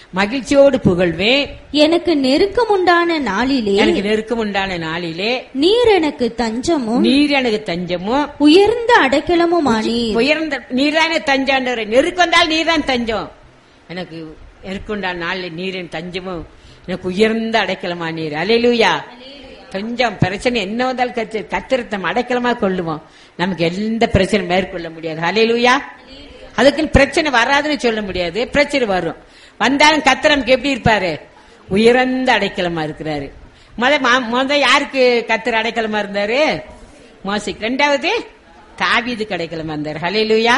மகிழ்ச்சியோடு புகழ்வேன் எனக்கு நெருக்கமுண்டான நாளிலே எனக்கு நெருக்கம் உண்டான நாளிலே நீர் எனக்கு தஞ்சமும் நீர் எனக்கு தஞ்சமும் உயர்ந்த அடைக்கலமுமானீர் உயர்ந்த நீர்தானே தஞ்சாண்டவர் நெருக்கு வந்தால் நீர்தான் தஞ்சம் எனக்கு நெருக்குண்டான நாளில் நீரின் தஞ்சமும் எனக்கு உயர்ந்த அடைக்கலமா நீர் அலையிலூயா தஞ்சம் பிரச்சனை என்ன வந்தாலும் கத்து கத்திரத்தம் அடைக்கலமா கொள்ளுவோம் நமக்கு எந்த பிரச்சனை மேற்கொள்ள முடியாது அலையிலூயா அதுக்கு பிரச்சனை வராதுன்னு சொல்ல முடியாது பிரச்சனை வரும் வந்தாலும் கத்தர் நமக்கு எப்படி இருப்பாரு உயர்ந்த அடைக்கலமா இருக்கிறாரு முத மா- முத யாருக்கு கத்தர் அடைக்கலமா இருந்தாரு மோசிக் ரெண்டாவது தாவீது அடைக்கலமா இருந்தாரு ஹalleluya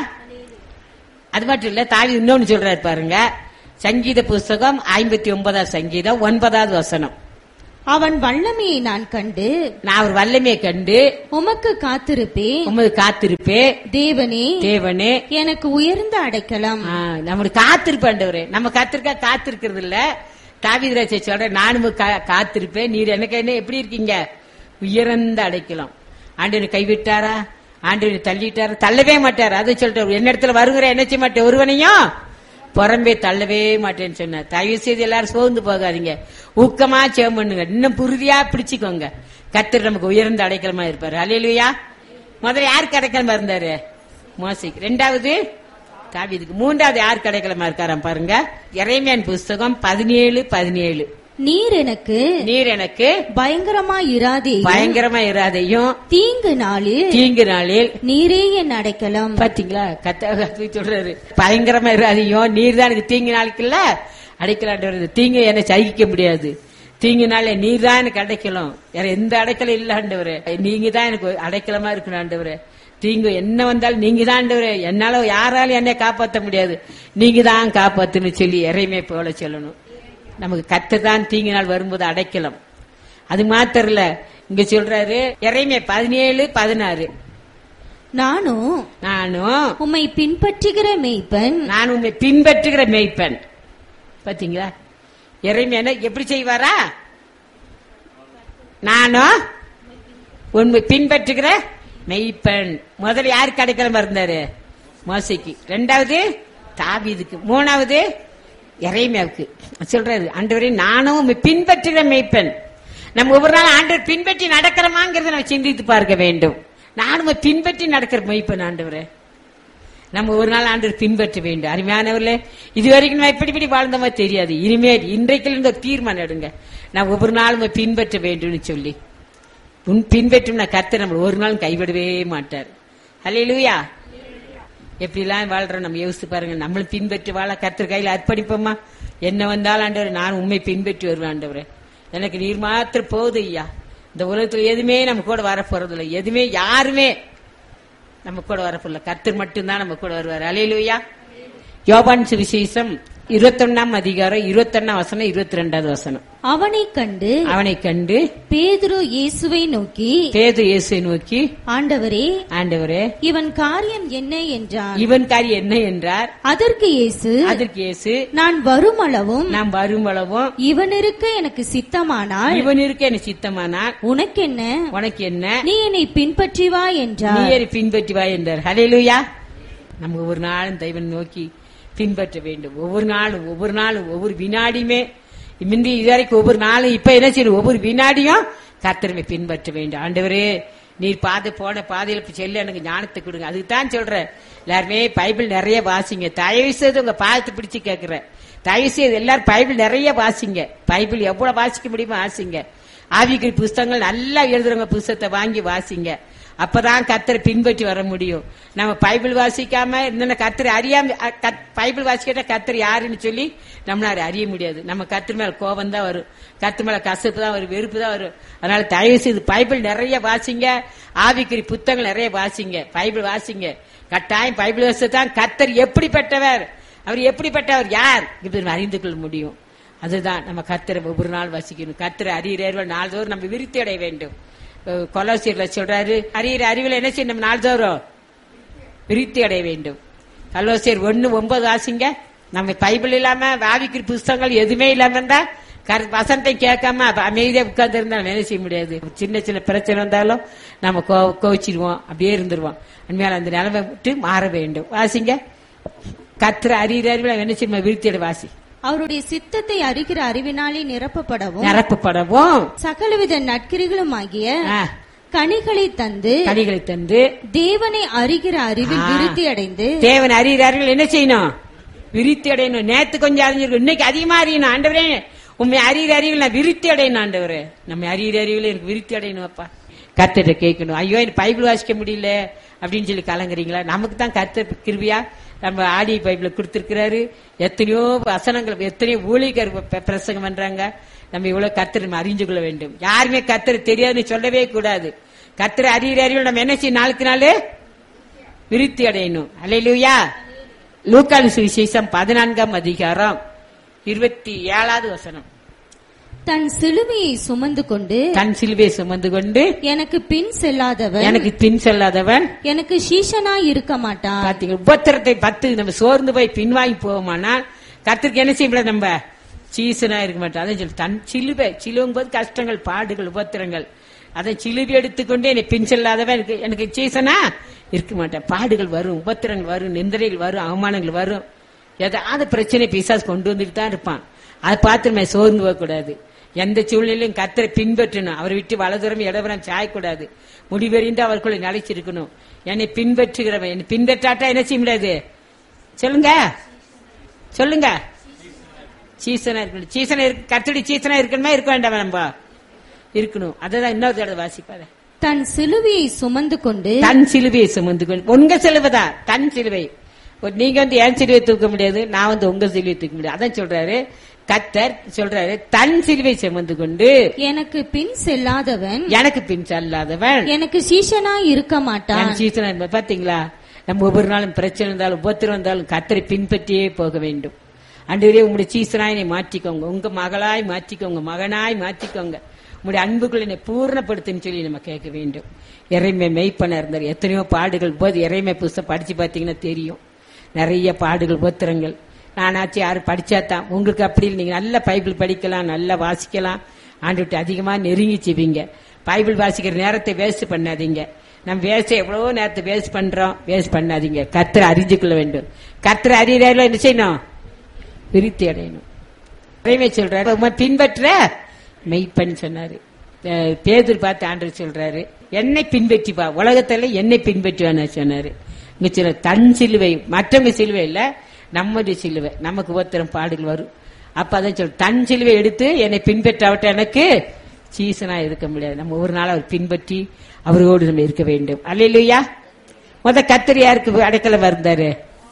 அது மட்டும் இல்ல தாவி இன்னொன்னு சொல்றாரு பாருங்க சங்கீத புஸ்தகம் ஐம்பத்தி ஒன்பதாம் சங்கீதம் ஒன்பதாவது வசனம் அவன் வல்லமையை நான் கண்டு நான் ஒரு வல்லமையை கண்டு உமக்கு காத்திருப்பேன் உமது காத்திருப்பே தேவனே தேவனே எனக்கு உயர்ந்த அடைக்கலம் ஆ, நம்மளுக்கு காத்திருப்பாண்டவரே நம்ம கத்திருக்கா காத்திருக்கிறது இல்ல தாவிதராஜ சொல்ற நானும் கா- காத்திருப்பேன் நீர் எனக்கு என்ன எப்படி இருக்கீங்க உயர்ந்த அடைக்கலாம் ஆண்டவர் கைவிட்டாரா ஆண்டவர் தள்ளிட்டாரா தள்ளவே மாட்டாரு அதை சொல்லிட்டு என்ன இடத்துல வருகிற என்ன செய்ய மாட்டேன் ஒருவனையும் புறம்பே தள்ளவே மாட்டேன்னு சொன்னார் தயவு செய்து எல்லாரும் சோர்ந்து போகாதீங்க ஊக்கமா சேம் பண்ணுங்க இன்னும் புறுதியா பிடிச்சுக்கோங்க கத்தர் நமக்கு உயர்ந்த அடைக்கலமா இருப்பாரு அலையிலுயா முதல்ல யாருக்கு அடைக்கலமா இருந்தாரு மோசிக் ரெண்டாவது தாவீதுக்கு மூன்றாவது யாருக்கு அடைக்கலமா இருக்காராம் பாருங்க இறைமையான் புஸ்தகம் பதினேழு பதினேழு நீர் எனக்கு நீர் எனக்கு பயங்கரமா இராதே பயங்கரமா இராதையும் தீங்கு நாளில் தீங்கு நாளில் நீரே என் அடைக்கலம் பாத்தீங்களா கத்த கத்து சொல்றாரு பயங்கரமா இராதையும் நீர் தான் எனக்கு தீங்கு நாளுக்குல்ல அடைக்கலாண்டு தீங்கு என்னை சகிக்க முடியாது தீங்கு நாளே நீர் தான் எனக்கு அடைக்கலம் வேற எந்த அடைக்கலம் இல்ல ஆண்டவரே நீங்க தான் எனக்கு அடைக்கலமா இருக்கணும் ஆண்டவரே தீங்கு என்ன வந்தாலும் நீங்க தான் ஆண்டவரே என்னால யாராலும் என்னை காப்பாத்த முடியாது நீங்க தான் காப்பாத்துன்னு சொல்லி இறைமை போல சொல்லணும் நமக்கு கத்து தான் தீங்கு நாள் வரும்போது அடைக்கலம் அது மாத்திரம் இல்ல இங்க சொல்றாரு இறைமை பதினேழு பதினாறு நானும் நானும் உம்மை பின்பற்றுகிற மெய்ப்பன் நான் உன்னை பின்பற்றுகிற மேய்ப்பன் பாத்தீங்களா இறைமையான எப்படி செய்வாரா நானும் உண்மை பின்பற்றுகிற மெய்ப்பன் முதல்ல யாருக்கு அடைக்கலமா இருந்தாரு மோசைக்கு ரெண்டாவது தாவீதுக்கு மூணாவது இறைமையாவுக்கு சொல்றாரு ஆண்டவரே நானும் உம்மை பின்பற்றுகிற மெய்ப்பன் நம்ம ஒவ்வொரு நாள் ஆண்டவர் பின்பற்றி நடக்கிறோமாங்கிறத நம்ம சிந்தித்து பார்க்க வேண்டும் நானும் உம்மை பின்பற்றி நடக்கிற மெய்ப்பன் ஆண்டவரே நம்ம ஒரு நாள் ஆண்டவர் பின்பற்ற வேண்டும் அருமையானவர்களே இதுவரைக்கும் நம்ம இப்படி இப்படி வாழ்ந்தோமா தெரியாது இனிமேல் இன்றைக்குல இருந்து ஒரு தீர்மானம் எடுங்க நான் ஒவ்வொரு நாளும் பின்பற்ற வேண்டும்னு சொல்லி உன் பின்பற்றும் நான் கர்த்தர் நம்ம ஒரு நாளும் கைவிடவே மாட்டார் ஹalleluya எப்படிலாம் வாழ்றோம் நம்ம யோசித்து பாருங்க நம்மளும் பின்பற்றி வாழ கர்த்தர் கையில் அர்ப்பணிப்போமா என்ன வந்தாலும் ஆண்டவர் நான் உண்மை பின்பற்றி வருவேன் ஆண்டவரே எனக்கு நீர் மாத்திரம் போதும் ஐயா இந்த உலகத்துல எதுவுமே நம்ம கூட வர போறதில்லை எதுவுமே யாருமே நம்ம கூட வரப்போல கர்த்தர் மட்டும்தான் நம்ம கூட வருவார் அலையிலுயா யோபான் சுவிசேஷம் இருபத்தொன்னாம் அதிகாரம் இருபத்தொன்னாம் வசனம் இருபத்தி ரெண்டாவது வசனம் அவனை கண்டு அவனை கண்டு பேதுரு இயேசுவை நோக்கி பேது இயேசுவை நோக்கி ஆண்டவரே ஆண்டவரே இவன் காரியம் என்ன என்றான் இவன் காரியம் என்ன என்றார் அதற்கு இயேசு அதற்கு இயேசு நான் வருமளவும் நாம் வரும்பளவும் இவன் இருக்க எனக்கு சித்தமானால் இவன் இருக்க எனக்கு சித்தமானால் உனக்கென்ன உனக்கு என்ன நீ என்னை பின்பற்றி வா நீ என்றார் என்னை பின்பற்றி வா என்றார் ஹalleluya நம்ம ஒவ்வொரு நாளும் தெய்வன் நோக்கி பின்பற்ற வேண்டும் ஒவ்வொரு நாளும் ஒவ்வொரு நாளும் ஒவ்வொரு வினாடியுமே முந்தி இதுவரைக்கும் ஒவ்வொரு நாளும் இப்ப என்ன செய்யணும் ஒவ்வொரு வினாடியும் கர்த்தரமை பின்பற்ற வேண்டும் ஆண்டவரே நீர் பாதை போன பாதையில இப்ப செல்ல எனக்கு ஞானத்தை கொடுங்க அதுக்கு தான் சொல்றேன் எல்லாருமே பைபிள் நிறைய வாசிங்க தயவு செய்து உங்க பாதத்தை பிடிச்சு கேட்கிறேன் தயவு செய்து எல்லாரும் பைபிள் நிறைய வாசிங்க பைபிள் எவ்வளவு வாசிக்க முடியுமோ வாசிங்க ஆவிக்குறி புஸ்தகங்கள் நல்லா எழுதுறவங்க புஸ்தகத்தை வாங்கி வாசிங்க அப்பதான் கத்தரை பின்பற்றி வர முடியும் நம்ம பைபிள் வாசிக்காம இருந்த கத்தரை அறியாம அ, கத்- பைபிள் வாசிக்கிட்ட கத்தர் யாருன்னு சொல்லி நம்மளால அறிய முடியாது நம்ம கத்தர் மேல கோபம் தான் வரும் கத்து மேல கசப்பு தான் வரும் வெறுப்பு தான் வரும் அதனால தயவு செய்து பைபிள் நிறைய வாசிங்க ஆவிக்குறி புத்தகங்கள் நிறைய வாசிங்க பைபிள் வாசிங்க கட்டாயம் பைபிள் வாசித்தான் கத்தர் எப்படிப்பட்டவர் அவர் எப்படிப்பட்டவர் யார் இப்படி அறிந்து கொள்ள முடியும் அதுதான் நம்ம கத்தரை ஒவ்வொரு நாள் வசிக்கணும் கத்தரை அறிகிறவர்கள் நாள்தோறும் நம்ம விருத்தி அடைய வேண்டும் அஹ் கொலோசியர்ல சொல்றாரு அறிகிற அறிவில் என்ன செய்யணும் நம்ம நாள்தோறும் விருத்தி அடைய வேண்டும் கலோசியர் ஒன்னு ஒன்பது வாசிங்க நம்ம பைபிள் இல்லாம வாவிக்கிற புஸ்தகங்கள் எதுவுமே இல்லாம இருந்தா கர- வசனத்தை கேட்காம அப்ப அமைதியா உட்கார்ந்து இருந்தா வேலை செய்ய முடியாது சின்ன சின்ன பிரச்சனை வந்தாலும் நம்ம கோ- கோவிச்சிருவோம் அப்படியே இருந்துருவோம் உண்மையால அந்த நிலைமை விட்டு மாற வேண்டும் வாசிங்க கத்திர அறிகிற அறிவில் என்ன செய்யணும் விருத்தியோட வாசி அவருடைய சித்தத்தை அறிகிற அறிவினாலே நிரப்பப்படவும் நிரப்பப்படவும் சகலவித நற்கிரிகளும் ஆகிய ஆ, கனிகளை தந்து கனிகளை தந்து தேவனை அறிகிற அறிவில் ஆ. விருத்தி அடைந்து தேவன் அறிகிறார்கள் என்ன செய்யணும் விருத்தி அடையணும் நேத்து கொஞ்சம் அறிஞ்சிருக்கும் இன்னைக்கு அதிகமா அறியணும் ஆண்டவரே உண்மை அறிகிற அறிவில் நான் விருத்தி அடையணும் ஆண்டவரே நம்ம அறிகிற அறிவில் எனக்கு விருத்தி அடையணும் அப்பா கர்த்தர்ட்ட கேட்கணும் ஐயோ எனக்கு பைபிள் வாசிக்க முடியல அப்படின்னு சொல்லி கலங்குறீங்களா நமக்கு தான் கர்த்தர் கிருபியா நம்ம ஆடி பைபிள கொடுத்திருக்கிறாரு எத்தனையோ வசனங்கள் எத்தனையோ ஊழியர் ப- பிரசங்கம் பண்றாங்க நம்ம இவ்வளவு கர்த்தர் நம்ம அறிஞ்சு கொள்ள வேண்டும் யாருமே கர்த்தர் தெரியாதுன்னு சொல்லவே கூடாது கர்த்தர் அறிகிற அறிவில் நம்ம என்ன செய்யணும் நாளுக்கு நாள் விருத்தி அடையணும் அல்லேலூயா லூக்கான் சுவிசேஷம் பதினான்காம் அதிகாரம் இருபத்தி ஏழாவது வசனம் தன் சிலுவையை சுமந்து கொண்டு தன் சிலுவை சுமந்து கொண்டு எனக்கு பின் செல்லாதவன் எனக்கு பின் செல்லாதவன் எனக்கு சீஷனாய் இருக்க மாட்டான் பாத்தீங்க உபத்திரத்தை பத்து நம்ம சோர்ந்து போய் பின்வாங்கி போவோமானால் கர்த்தருக்கு என்ன செய்ய முடியாது நம்ம சீசனா இருக்க மாட்டோம் அதான் சொல்லி தன் சிலுவை சிலுவும் போது கஷ்டங்கள் பாடுகள் உபத்திரங்கள் அதை சிலுவை எடுத்துக்கொண்டு என்னை பின் செல்லாதவன் எனக்கு எனக்கு சீசனா இருக்க மாட்டேன் பாடுகள் வரும் உபத்திரங்கள் வரும் நிந்தனைகள் வரும் அவமானங்கள் வரும் ஏதாவது பிரச்சனை பிசாசு கொண்டு வந்துட்டு தான் இருப்பான் அதை பார்த்து நம்ம சோர்ந்து போகக்கூடாது எந்த சூழ்நிலையும் கத்தரை பின்பற்றணும் அவரை விட்டு வலதுரம் இடவரம் சாயக்கூடாது முடிவெறிந்து அவருக்குள்ள நிலைச்சிருக்கணும் என்னை பின்பற்றுகிறவன் என்னை பின்பற்றாட்டா என்ன செய்ய முடியாது சொல்லுங்க சொல்லுங்க சீசனா இருக்கணும் சீசனா இருக்கு கத்தடி சீசனா இருக்கணுமா இருக்க வேண்டாம் நம்ம இருக்கணும் அததான் இன்னொரு தடவை வாசிப்பாரு தன் சிலுவையை சுமந்து கொண்டு தன் சிலுவையை சுமந்து கொண்டு உங்க சிலுவை தான் தன் சிலுவை ஒரு நீங்க வந்து என் சிலுவை தூக்க முடியாது நான் வந்து உங்க சிலுவை தூக்க முடியாது அதான் சொல்றாரு கத்தர் சொல்றாரு தன் சிலுவை சுமந்து கொண்டு எனக்கு பின் செல்லாதவன் எனக்கு பின் செல்லாதவன் எனக்கு சீஷனாய் இருக்க மாட்டான் என் சீசனா இருப்ப- பாத்தீங்களா நம்ம ஒவ்வொரு நாளும் பிரச்சனை இருந்தாலும் உபத்திரம் இருந்தாலும் கத்தரை பின்பற்றியே போக வேண்டும் அன்றுவரே உங்களுடைய சீசனாய் என்னை மாற்றிக்கோங்க உங்க மகளாய் மாற்றிக்கோங்க மகனாய் மாற்றிக்கோங்க உங்களுடைய அன்புக்குள்ள என்னை பூர்ணப்படுத்துன்னு சொல்லி நம்ம கேட்க வேண்டும் இறைமை மெய்ப்பன இருந்தார் எத்தனையோ பாடுகள் போது இறைமை புஸ்தகம் படிச்சு பார்த்தீங்கன்னா தெரியும் நிறைய பாடுகள் உபத்திரங்கள் நானாச்சும் யாரும் படிச்சாதான் உங்களுக்கு அப்படி இல்லை நீங்க நல்ல பைபிள் படிக்கலாம் நல்லா வாசிக்கலாம் ஆண்டுட்டு அதிகமா நெருங்கி செய்வீங்க பைபிள் வாசிக்கிற நேரத்தை வேஸ்ட் பண்ணாதீங்க நம்ம வேஸ்ட் எவ்வளவோ நேரத்தை வேஸ்ட் பண்றோம் வேஸ்ட் பண்ணாதீங்க கர்த்தரை அறிஞ்சு கொள்ள வேண்டும் கர்த்தரை அறியறதுல என்ன செய்யணும் விருத்தி அடையணும் இறைமை சொல்றாரு உம்மை பின்பற்ற மெய்ப்பன் சொன்னாரு அஹ் பேதுரு பார்த்து ஆண்டவர் சொல்றாரு என்னை பின்பற்றி பா உலகத்துல என்னை பின்பற்றுவான்னு சொன்னாரு இங்க சில தன் சிலுவை மற்றவங்க சிலுவை இல்ல நம்முடைய சிலுவை நமக்கு ஒருத்தரம் பாடுகள் வரும் அப்ப அதான் சொல் தன் சிலுவை எடுத்து என்னை பின்பற்றாவிட்ட எனக்கு சீசனா இருக்க முடியாது நம்ம ஒரு நாள் அவர் பின்பற்றி அவரோடு நம்ம இருக்க வேண்டும் அல்லையா முத கத்திரி யாருக்கு அடைக்கலம் இருந்தாரு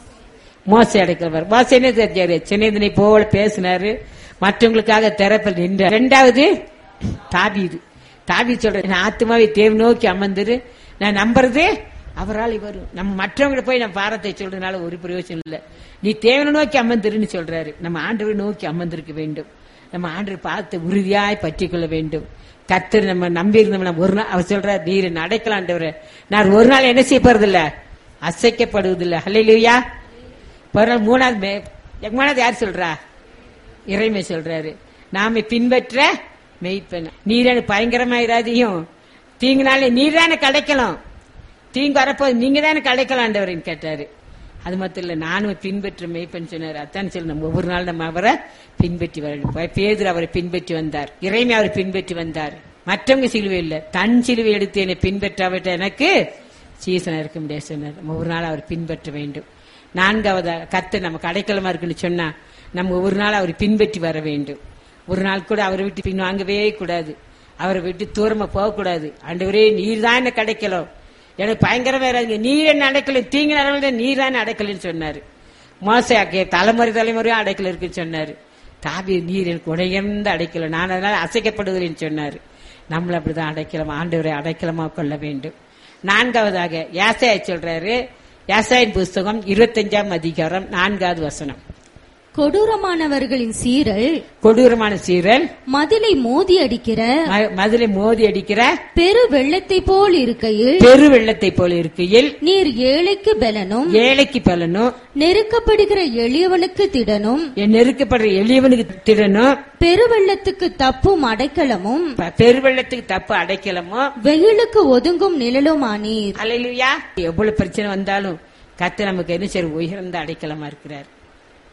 மோசை அடைக்கலவர் மோசை என்ன தெரிஞ்சாரு சின்னதனை போல பேசினாரு மற்றவங்களுக்காக திறப்பில் நின்றார் ரெண்டாவது தாபீது தாபி சொல்ற "என் ஆத்மாவை தேவ நோக்கி அமர்ந்துரு நான் நம்புறது அவரால் வரும் நம்ம மற்றவங்க போய் நம்ம பாரத்தை சொல்றதுனால ஒரு பிரயோஜனம் இல்லை நீ தேவனை நோக்கி அமர்ந்துருன்னு சொல்றாரு நம்ம ஆண்டவரை நோக்கி அமர்ந்திருக்க வேண்டும் நம்ம ஆண்டவர் பார்த்து உறுதியாய் பற்றிக் கொள்ள வேண்டும் கர்த்தர் நம்ம நம்பி இருந்தோம் நம்ம ஒரு நாள் அவர் சொல்றாரு நீர் நடக்கலாண்டவர் நான் ஒரு நாள் என்ன செய்ய போறதில்ல அசைக்கப்படுவதில்லை ஹல்லேலூயா ஒரு நாள் மூணாவது மே- மூணாவது யார் சொல்றா இறைமை சொல்றாரு நாம பின்பற்ற மெய்ப்பெண் நீரான பயங்கரமாயிராதையும் தீங்குனாலே நீர் தானே கிடைக்கலாம் தீங்கு வரப்போது நீங்க தானே கிடைக்கலாண்டவரின்னு கேட்டாரு அது மட்டும் இல்ல நானும் பின்பற்ற மெய்ப்பெண் சொன்னார் அத்தான் சொல்லி நம்ம ஒவ்வொரு நாள் நம்ம அவரை பின்பற்றி வரணும் பேதர் அவரை பின்பற்றி வந்தார் இறைமை அவரை பின்பற்றி வந்தார் மற்றவங்க சிலுவை இல்ல தன் சிலுவை எடுத்து என்னை பின்பற்றாவிட்ட எனக்கு சீசனா இருக்க முடியாது சொன்னார் நம்ம ஒரு நாள் அவர் பின்பற்ற வேண்டும் நான்காவது கத்து நமக்கு அடைக்கலமா இருக்குன்னு சொன்னா நம்ம ஒரு நாள் அவர் பின்பற்றி வர வேண்டும் ஒரு நாள் கூட அவரை விட்டு பின் வாங்கவே கூடாது அவரை விட்டு தூரமா போகக்கூடாது ஆண்டவரே நீர் தான் என்ன கிடைக்கலாம் எனக்கு பயங்கரமா இறாதுங்க நீர் என்ன அடைக்கல தீங்கு நடவடிக்கை நீர் தான் அடைக்கலன்னு சொன்னாரு மோசையாக்கே தலைமுறை தலைமுறையா அடைக்கல இருக்குன்னு சொன்னாரு தாவி நீர் எனக்கு உடையர்ந்த அடைக்கல நான் அதனால அசைக்கப்படுவதில்லைன்னு சொன்னாரு நம்மள அப்படிதான் அடைக்கலாம் ஆண்டவரை அடைக்கலமா கொள்ள வேண்டும் நான்காவதாக யாசாய சொல்றாரு யாசாயின் புஸ்தகம் இருபத்தஞ்சாம் அதிகாரம் நான்காவது வசனம் கொடூரமானவர்களின் சீரல் கொடூரமான சீரல் மதிலை மோதி அடிக்கிற ம- மதுரை மோதி அடிக்கிற பெரு வெள்ளத்தை போல் இருக்கையில் பெரு வெள்ளத்தை போல இருக்கையில் நீர் ஏழைக்கு பலனும் ஏழைக்கு பலனும் நெருக்கப்படுகிற எளியவனுக்கு திடனும் என் நெருக்கப்படுற எளியவனுக்கு திறனும் பெருவெள்ளத்துக்கு தப்பும் அடைக்கலமும் ப- பெருவெள்ளத்துக்கு தப்பு அடைக்கலமோ வெயிலுக்கு ஒதுங்கும் நிழலுமானீர் அலையிலுயா எவ்வளவு பிரச்சனை வந்தாலும் கத்து நமக்கு என்ன சரி உயர்ந்த அடைக்கலமா இருக்கிறார்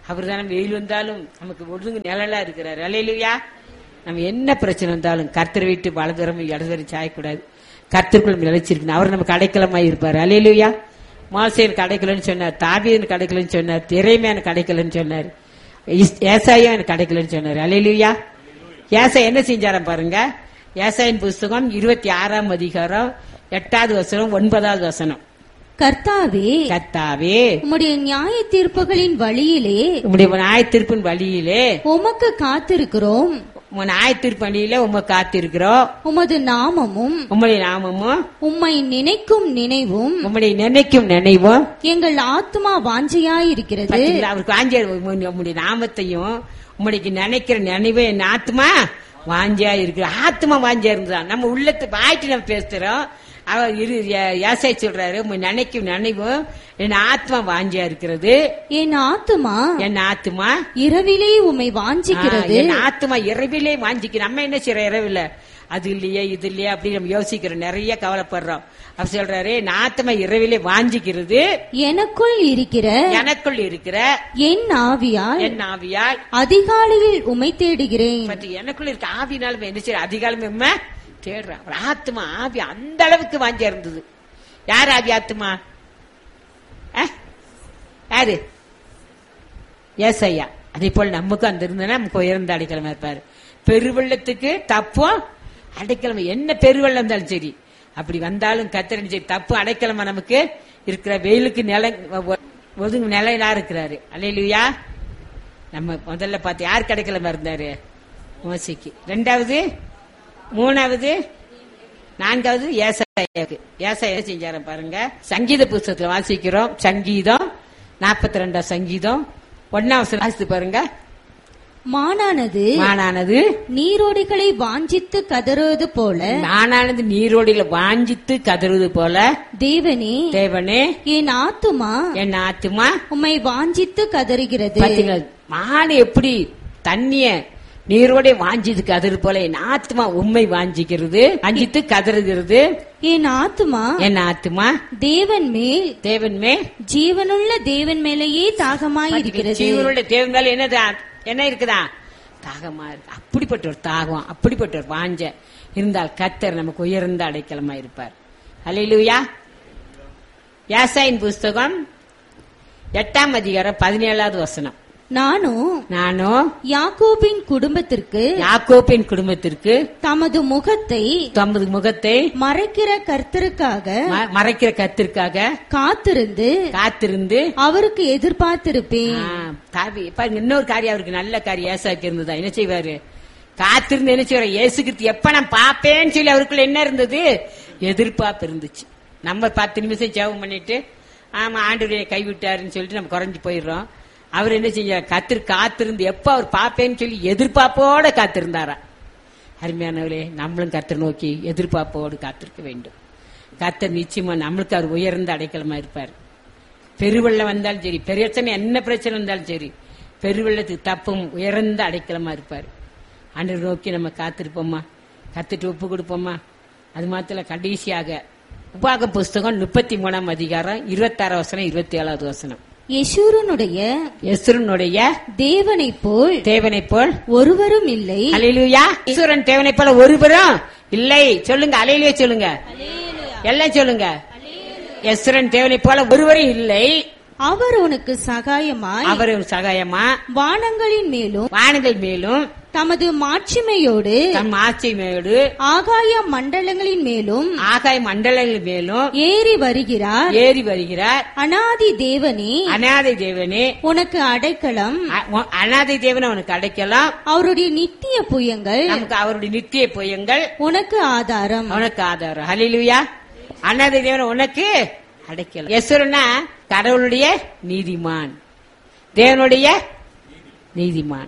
அவர் தானே வெயில் வந்தாலும் நமக்கு ஒழுங்கு நிழலா இருக்கிறார் அலையிலுயா நம்ம என்ன பிரச்சனை வந்தாலும் கர்த்தர் விட்டு வலதுரம் இடதுரம் சாயக்கூடாது கர்த்தருக்குள் நிலைச்சிருக்கணும் அவர் நமக்கு அடைக்கலமாய் இருப்பார் அலையிலுயா மாசேன் கிடைக்கலன்னு சொன்னார் தாபியன் கிடைக்கலன்னு சொன்னார் திரைமையான கிடைக்கலன்னு சொன்னார் இஸ்- ஏசாயா எனக்கு கிடைக்கலன்னு சொன்னார் அலையிலுயா ஏசா என்ன செஞ்சாராம் பாருங்க ஏசாயின் புஸ்தகம் இருபத்தி ஆறாம் அதிகாரம் எட்டாவது வசனம் ஒன்பதாவது வசனம் கர்த்தாவே கத்தாவே உம்முடைய நியாய தீர்ப்புகளின் வழியிலே உம்முடைய நியாயத்தீர்ப்பின் வழியிலே உமக்கு காத்திருக்கிறோம் உன் நியாயத்தீர்ப்பணியில உம காத்திருக்கிறோம் உமது நாமமும் உம்முடைய நாமமும் உம்மை நினைக்கும் நினைவும் உம்முடைய நினைக்கும் நினைவும் எங்கள் ஆத்மா வாஞ்சையாயிருக்கிறது பாத்தீங்களா அவருக்கு வாஞ்சியா உம்முடைய நாமத்தையும் உம்முடைய நினைக்கிற நினைவு என் ஆத்மா வாஞ்சியா இருக்கு ஆத்மா வாஞ்சியா இருந்துதான் நம்ம உள்ளத்து வாய்ட்டு நம்ம பேசுறோம் அவர் இரு யாசை சொல்றாரு உம்மை நினைக்கும் நினைவும் என் ஆத்மா வாஞ்சியா இருக்கிறது என் ஆத்மா என் ஆத்மா இரவிலே உம்மை வாஞ்சிக்கிறது ஆ, என் ஆத்மா இரவிலே வாஞ்சிக்கு நம்ம என்ன செய்யறோம் இரவில அது இல்லையே இது இல்லையே அப்படி நம்ம யோசிக்கிறோம் நிறைய கவலைப்படுறோம் அவர் சொல்றாரு என் ஆத்மா இரவிலே வாஞ்சிக்கிறது எனக்குள் இருக்கிற எனக்குள் இருக்கிற என் ஆவியால் என் ஆவியால் அதிகாலையில் உம்மை தேடுகிறேன் பட் எனக்குள்ள இருக்க ஆவினாலும் என்ன செய்ய அதிகாலம் என்ன தேடுறான் அவர் ஆத்மா ஆவி அந்த அளவுக்கு வாஞ்சியா இருந்தது யார் ஆவி ஆத்மா அஹ்? யாரு ஏசையா அதே போல் நமக்கும் அந்த இருந்தனா நமக்கு உயர்ந்த அடைக்கலமா இருப்பாரு பெருவெள்ளத்துக்கு தப்பும் அடைக்கலம் என்ன பெருவெள்ளம் இருந்தாலும் சரி அப்படி வந்தாலும் கத்திரன் சரி தப்பு அடைக்கலமா நமக்கு இருக்கிற வெயிலுக்கு நில ஒதுங்கு நிலையிலா இருக்கிறாரு அல்லையா நம்ம முதல்ல பார்த்து யார் கிடைக்கலமா இருந்தாரு மோசிக்கு ரெண்டாவது மூணாவது நான்காவது ஏசாயாவுக்கு ஏசாயா செஞ்சார பாருங்க சங்கீத புஸ்தகத்துல வாசிக்கிறோம் சங்கீதம் நாற்பத்தி ரெண்டாம் சங்கீதம் ஒன்னாவது வாசித்து பாருங்க மானானது மானானது நீரோடைகளை வாஞ்சித்து கதறுவது போல நானானது நீரோடியில வாஞ்சித்து கதறுவது போல தேவனே தேவனே என் ஆத்துமா என் ஆத்துமா உம்மை வாஞ்சித்து கதறுகிறது பாத்தீங்களா மாடு எப்படி தண்ணிய நீரோட வாஞ்சிது கதறு போல என் ஆத்மா உண்மை வாஞ்சிக்கிறது வாஞ்சித்து கதறுகிறது என் ஆத்துமா என் ஆத்மா தேவன் மேல் தேவன் மே ஜீவனுள்ள தேவன் மேலேயே தாகமாயிருக்கிறது ஜீவனுடைய தேவன் மேல என்ன தா- என்ன இருக்குதா தாகமா இருக்கு அப்படிப்பட்ட ஒரு தாகம் அப்படிப்பட்ட ஒரு வாஞ்ச இருந்தால் கத்தர் நமக்கு உயர்ந்த அடைக்கலமா இருப்பார் அல்லேலூயா யாசாயின் புஸ்தகம் எட்டாம் அதிகாரம் பதினேழாவது வசனம் நானும் நானும் யாக்கோபின் குடும்பத்திற்கு யாக்கோப்பின் குடும்பத்திற்கு தமது முகத்தை தமது முகத்தை மறைக்கிற கர்த்தருக்காக ம- மறைக்கிற கத்திற்காக காத்திருந்து காத்திருந்து அவருக்கு எதிர்பார்த்திருப்பேன் ஆ, தாவி- பாருங்க இன்னொரு காரியம் அவருக்கு நல்ல காரியம் ஏசாக்கு இருந்ததா என்ன செய்வாரு காத்திருந்து என்ன செய்வாரு இயேசுகிறிஸ்து எப்ப நான் பாப்பேன்னு சொல்லி அவருக்குள்ள என்ன இருந்தது எதிர்பார்ப்பு இருந்துச்சு நம்ம பத்து நிமிஷம் ஜெபம் பண்ணிட்டு ஆமா ஆண்டவரைய கைவிட்டாருன்னு சொல்லிட்டு நம்ம குறைஞ்சு போயிடுறோம் அவர் என்ன செஞ்சார் கத்திரு காத்திருந்து எப்ப அவர் பாப்பேன்னு சொல்லி எதிர்பார்ப்போட காத்திருந்தாரா அருமையானவரே நம்மளும் கத்தர் நோக்கி எதிர்பார்ப்போடு காத்திருக்க வேண்டும் கத்தர் நிச்சயமா நம்மளுக்கு அவர் உயர்ந்த அடைக்கலமா இருப்பார் பெருவெள்ளம் வந்தாலும் சரி பிரச்சனை என்ன பிரச்சனை வந்தாலும் சரி பெருவெள்ளத்துக்கு தப்பும் உயர்ந்த அடைக்கலமா இருப்பார் ஆண்டவர் நோக்கி நம்ம காத்திருப்போமா கத்துட்டு ஒப்பு கொடுப்போமா அது மாத்திர கடைசியாக உபாக புஸ்தகம் முப்பத்தி மூணாம் அதிகாரம் இருபத்தாறு வசனம் இருபத்தி ஏழாவது வசனம் யசூரனுடைய எஸ்ருனுடைய தேவனைப் போல் தேவனைப் போல் ஒருவரும் இல்லை அலையிலுயா ஈஸ்வரன் தேவனைப் போல ஒருவரும் இல்லை சொல்லுங்க அலையிலே சொல்லுங்க எல்லாம் சொல்லுங்க எஸ்வரன் தேவனைப் போல ஒருவரும் இல்லை அவர் உனக்கு சகாயமாய் அவர் சகாயமா வானங்களின் மேலும் வானங்கள் மேலும் தமது மாட்சிமையோடு தம் ஆட்சிமையோடு ஆகாய மண்டலங்களின் மேலும் ஆகாய மண்டலங்கள் மேலும் ஏறி வருகிறார் ஏறி வருகிறார் அனாதி தேவனே அநாதை தேவனே உனக்கு அடைக்கலம் அ- உ- அநாதை தேவனை உனக்கு அடைக்கலாம் அவருடைய நித்திய புயங்கள் நமக்கு அவருடைய நித்திய பொய்யங்கள் உனக்கு ஆதாரம் உனக்கு ஆதாரம் ஹலிலுயா அநாதை தேவனை உனக்கு அடைக்கலாம் எஸ்வரனா கடவுளுடைய நீதிமான் தேவனுடைய நீதிமான்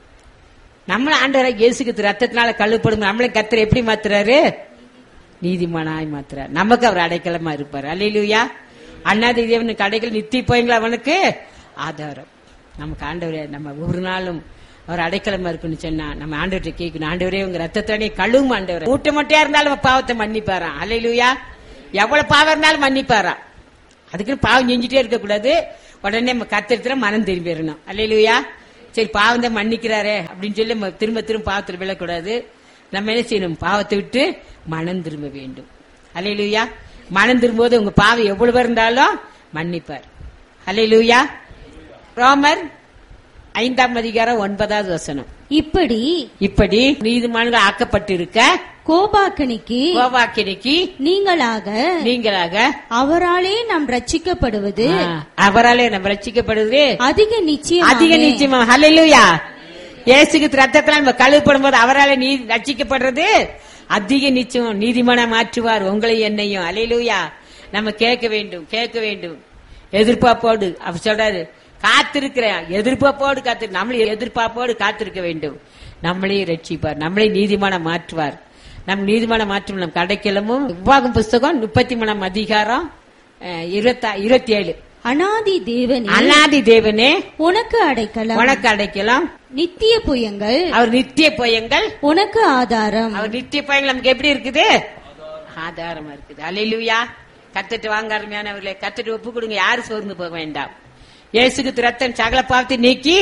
நம்மள ஆண்டவரை இயேசுக்கு ரத்தத்தினால கழுப்படும் நம்மளை கத்தர் எப்படி மாத்துறாரு நீதிமானாய் மாத்துறார் நமக்கு அவர் அடைக்கலமா இருப்பார் அல்லையிலுயா அண்ணாதி தேவனுக்கு அடைக்கல நித்திய போயங்களா அவனுக்கு ஆதாரம் நமக்கு ஆண்டவரே நம்ம ஒவ்வொரு நாளும் அவர் அடைக்கலமா இருக்குன்னு சொன்னா நம்ம ஆண்டவர்கிட்ட கேட்கணும் ஆண்டவரே உங்க ரத்தத்தோடய கழுவும் ஆண்டவர் மூட்டை மூட்டையா இருந்தாலும் அவன் பாவத்தை மன்னிப்பாராம் அல்லையிலுயா எவ்வளவு பாவம் இருந்தாலும் மன்னிப்பாராம் அதுக்குன்னு பாவம் செஞ்சுட்டே இருக்கக்கூடாது உடனே நம்ம கத்திரத்துல மனம் திரும்பிடணும் அல்லையா சரி பாவம் தான் மன்னிக்கிறாரே அப்படின்னு சொல்லி நம்ம திரும்ப திரும்ப பாவத்தில் விழக்கூடாது நம்ம என்ன செய்யணும் பாவத்தை விட்டு மனம் திரும்ப வேண்டும் அல்லையா மனம் திரும்பும்போது உங்க பாவம் எவ்வளவு இருந்தாலும் மன்னிப்பார் அல்லையா ரோமர் ஐந்தாம் அதிகாரம் ஒன்பதாவது வசனம் இப்படி இப்படி நீதிமான்கள் ஆக்கப்பட்டிருக்க கோபாக்கனிக்கு கோவாக்கினைக்கு நீங்களாக நீங்களாக அவராலே நாம் ரட்சிக்கப்படுவது ஆ, அவராலே நம்ம ரட்சிக்கப்படுவது அதிக நிச்சயம் அதிக நிச்சயமா ஹalleluya இயேசுக்கு ரத்தத்துல நம்ம கழுவப்படும் போது அவராலே நீ ரட்சிக்கப்படுறது அதிக நிச்சயம் நீதிமான மாற்றுவார் உங்களை என்னையும் ஹalleluya நம்ம கேட்க வேண்டும் கேட்க வேண்டும் எதிர்பார்ப்போடு அவர் சொல்றாரு காத்திருக்கிறேன் எதிர்பார்ப்போடு காத்து நம்மளை எதிர்பார்ப்போடு காத்திருக்க வேண்டும் நம்மளையும் ரட்சிப்பார் நம்மளை நீதிமான மாற்றுவார் நம் நீதிமான மாற்றும் நம் கடைக்கிழமும் உபாகம் புஸ்தகம் முப்பத்தி மூணாம் அதிகாரம் அஹ், இருபத்தா- இருபத்தி ஏழு அனாதி தேவனே அநாதி தேவனே உனக்கு அடைக்கலம் உனக்கு அடைக்கலாம் நித்திய புயங்கள் அவர் நித்திய பயங்கள் உனக்கு ஆதாரம் அவர் நித்திய பயங்கள் நமக்கு எப்படி இருக்குது ஆதாரமா இருக்குது அலையிலுயா கத்துட்டு வாங்க அருமையானவர்களே கத்துட்டு ஒப்பு கொடுங்க யாரு சோர்ந்து போக வேண்டாம் இயேசுக்கு ரத்தன் சகல பாவத்தை நீக்கி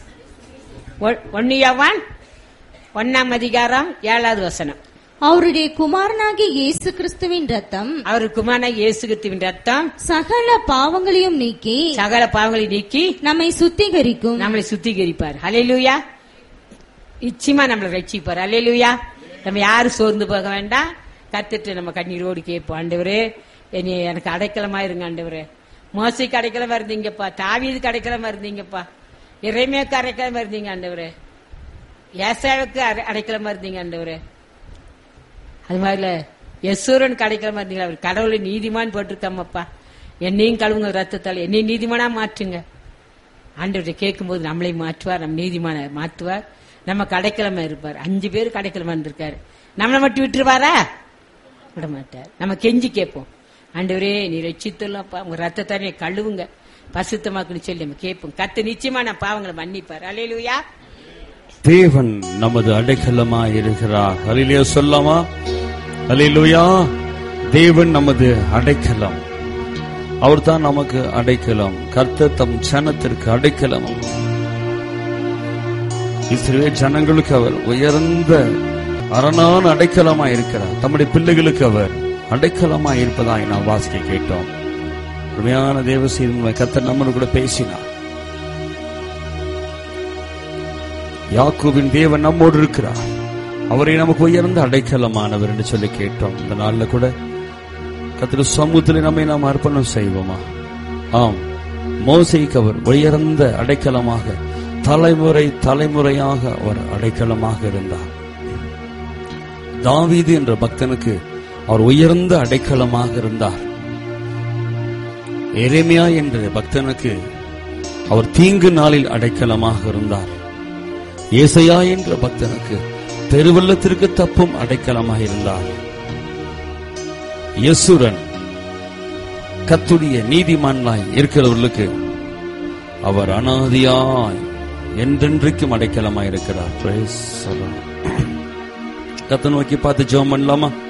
ஒன்னியவான் ஒன்னாம் அதிகாரம் ஏழாவது வசனம் அவருடைய குமாரனாகிய இயேசு கிறிஸ்துவின் ரத்தம் அவர் குமாரன இயேசுகிறிஸ்துவின் ரத்தம் சகல பாவங்களையும் நீக்கி சகல பாவங்களை நீக்கி நம்மை சுத்திகரிக்கும் நம்மளை சுத்திகரிப்பார் ஹalleluya நிச்சயமா நம்மளை ரட்சிப்பார் ஹalleluya நம்ம யாரும் சோர்ந்து போக வேண்டாம் கத்துட்டு நம்ம கண்ணீரோடு கேட்போம் ஆண்டவரே என்னை எனக்கு அடைக்கலமா இருங்க ஆண்டவரே மோசைக்கு அடைக்கலமா இருந்தீங்கப்பா தாவீதுக்கு அடைக்கலமா இருந்தீங்கப்பா இறைமையாக்கு அடைக்கலமா இருந்தீங்க ஆண்டவரே ஏசாவுக்கு அடை- அடைக்கலமா இருந்தீங்க ஆண்டவரே அது மாதிரில யசூரன் கிடைக்கிற இருந்தீங்களா அவர் கடவுளை நீதிமான் போட்டிருக்காமப்பா என்னையும் கழுவுங்க ரத்தத்தால் என்னையும் நீதிமானா மாற்றுங்க ஆண்டவர்கிட்ட கேட்கும்போது நம்மளை மாற்றுவார் நம்ம நீதிமான மாற்றுவார் நம்ம கடைக்கிழமை இருப்பார் அஞ்சு பேர் கடைக்கிழமை இருந்திருக்காரு நம்மளை மட்டும் விட்டுருவாரா விட மாட்டார் நம்ம கெஞ்சி கேட்போம் ஆண்டவரே நீ ரட்சித்துள்ளப்பா உங்க ரத்தத்தானே கழுவுங்க பசுத்தமாக்குன்னு சொல்லி நம்ம கேட்போம் கத்து நிச்சயமா நான் பாவங்களை மன்னிப்பார் அலையிலுயா தேவன் நமது அடைக்கலமாய் இருக்கிறார் ஹலிலியா சொல்லாமா ஹலிலுயா தேவன் நமது அடைக்கலம் அவர்தான் நமக்கு அடைக்கலம் கர்த்தர் தம் ஜனத்திற்கு அடைக்கலம் இஸ்ரேல் ஜனங்களுக்கு அவர் உயர்ந்த அரணான அடைக்கலமாய் இருக்கிறார் தம்முடைய பிள்ளைகளுக்கு அவர் அடைக்கலமாய் இருப்பதாய் நாம் வாசிக்க கேட்டோம் உண்மையான தேவ செய்தி கர்த்தர் நம்மளோட கூட பேசினார் யாக்கோபின் தேவன் நம்மோடு இருக்கிறார் அவரை நமக்கு உயர்ந்த அடைக்கலமானவர் என்று சொல்லி கேட்டோம் இந்த நாள்ல கூட கத்திர சமூகத்தில் நம்மை நாம் அர்ப்பணம் செய்வோமா ஆம் மோசைக்கு அவர் உயர்ந்த அடைக்கலமாக தலைமுறை தலைமுறையாக அவர் அடைக்கலமாக இருந்தார் தாவீது என்ற பக்தனுக்கு அவர் உயர்ந்த அடைக்கலமாக இருந்தார் எரேமியா என்ற பக்தனுக்கு அவர் தீங்கு நாளில் அடைக்கலமாக இருந்தார் ஏசையா என்ற பக்தனுக்கு பெருவெள்ளத்திற்கு தப்பும் அடைக்கலமாக இருந்தார் யசுரன் கத்துடைய நீதிமான்லாய் இருக்கிறவர்களுக்கு அவர் அனாதியாய் என்றென்றைக்கும் அடைக்கலமாய் இருக்கிறார் Praise the Lord. கத்தை நோக்கி பார்த்து ஜெபம் பண்ணலாமா